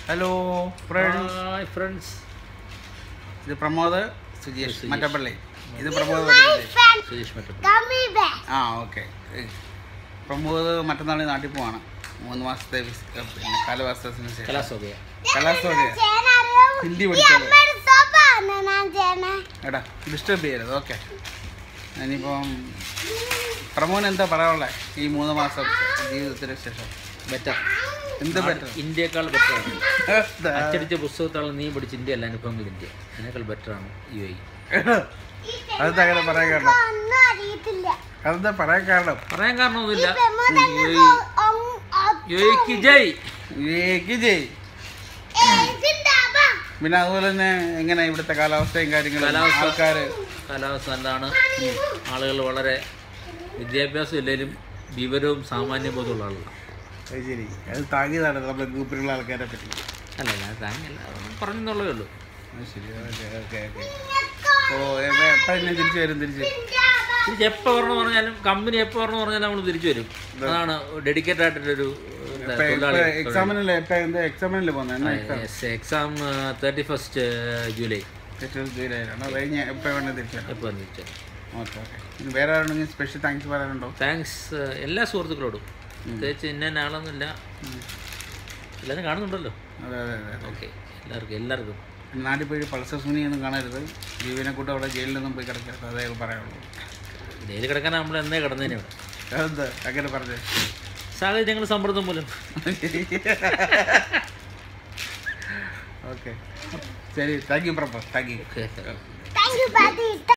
Hello friends hi friends ഇത് പ്രമോദ് സുജേഷ് സുജേഷ്. മറ്റപ്പള്ളി ഇത് പ്രമോദ് മറ്റപ്പള്ളി. സുരേഷ് മറ്റം ആ ഓക്കെ പ്രമോദ് മറ്റന്നാൾ നാട്ടിൽ പോവാണ് മൂന്ന് മാസത്തെ വിസ്- പിന്നെ കാലവാസത്തിന് ശേഷം കലാസോകയ കലാസ്വാദ ഹിന്ദി പഠിച്ചത് എടാ ഡിസ്റ്റർബ് ചെയ്യരുത് ഓക്കെ ഇനിയിപ്പം പ്രമോന് എന്താ പറയാനുള്ളത് ഈ മൂന്ന് മാസം ജീവിതത്തിന് ശേഷം ബെറ്റർ എന്ത് ബെറ്റർ ഇന്ത്യയേക്കാൾ ബെറ്റർ ആണ് അച്ചടിച്ച പുസ്തകത്താണ് നീ പഠിച്ച ഇന്ത്യ അല്ല അനുഭവങ്ങൾ ഇന്ത്യ അതിനേക്കാൾ ബെറ്റർ ആണ് യു എ അതെന്താ അങ്ങനെ പറയാൻ കാരണം അതെന്താ പറയാൻ കാരണം പറയാൻ കാരണമൊന്നുമില്ല യു എക്ക് ജയ് വിവേക് ജയ് പിന്നെ അതുപോലെ തന്നെ എങ്ങനെ ഇവിടുത്തെ കാലാവസ്ഥയും കാര്യങ്ങളും കാലാവസ്ഥ. ആൾക്കാർ കാലാവസ്ഥ നല്ലതാണ് ആളുകൾ വളരെ വിദ്യാഭ്യാസം ഇല്ലെങ്കിലും വിവരവും സാമാന്യ ബോധമുള്ള ആളുകളാണ് അത് ശരി അത് താങ്ങിയതാണ് നമ്മുടെ ഗ്രൂപ്പിലുള്ള ആൾക്കാരെ പറ്റി അല്ല ഞാൻ താങ്ങല്ല പറഞ്ഞെന്നുള്ളേ ഉള്ളൂ അത് ശരി ഓക്കെ ഓക്കെ ഓക്കെ ഓ എപ്പം എന്നെ തിരിച്ചു വരും തിരിച്ച് തിരിച്ച് എപ്പോൾ പറഞ്ഞു പറഞ്ഞാലും കമ്പനി എപ്പോൾ പറഞ്ഞു പറഞ്ഞാലും നമ്മൾ തിരിച്ചു വരും അതാണ് ഡെഡിക്കേറ്റഡ് ആയിട്ടൊരു എന്താ, തൊഴിലാളി എക്സാമിനല്ലേ എപ്പം എന്താ എക്സാമിനല്ലേ പോകുന്നത് എന്നാ exam exam thirty first July ജൂലൈയിലാണ് അത് കഴിഞ്ഞ് എപ്പോൾ വേണേൽ തിരിച്ചു വരാം എപ്പോൾ തിരിച്ചു ഓക്കെ ഓക്കെ ഇനി വേറെ ആരുണ്ടെങ്കിൽ സ്പെഷ്യൽ താങ്ക്സ് പറയാനുണ്ടോ താങ്ക്സ് എല്ലാ സുഹൃത്തുക്കളോടും പ്രത്യേകിച്ച് ഇന്ന ആളൊന്നുമില്ല എല്ലാവരും കാണുന്നുണ്ടല്ലോ അതെ അതെ അതെ ഓക്കെ എല്ലാവർക്കും എല്ലാവർക്കും നാട്ടിൽ പോയി പൾസർ സുനിയൊന്നും കാണരുത് ജീവനെ കൂട്ട് അവിടെ ജയിലിലൊന്നും പോയി കിടക്കരുത് അതേ പറയാനുള്ളൂ ഡെയിലി കിടക്കാൻ നമ്മൾ എന്നേ കിടന്നതിനെ ഇവിടെ അതെന്താ അങ്ങനെ പറഞ്ഞേ സാഹചര്യങ്ങൾ സമ്മർദ്ദം മൂലം ഓക്കെ ശരി thank you Prabha thank you okay Thank you, buddy.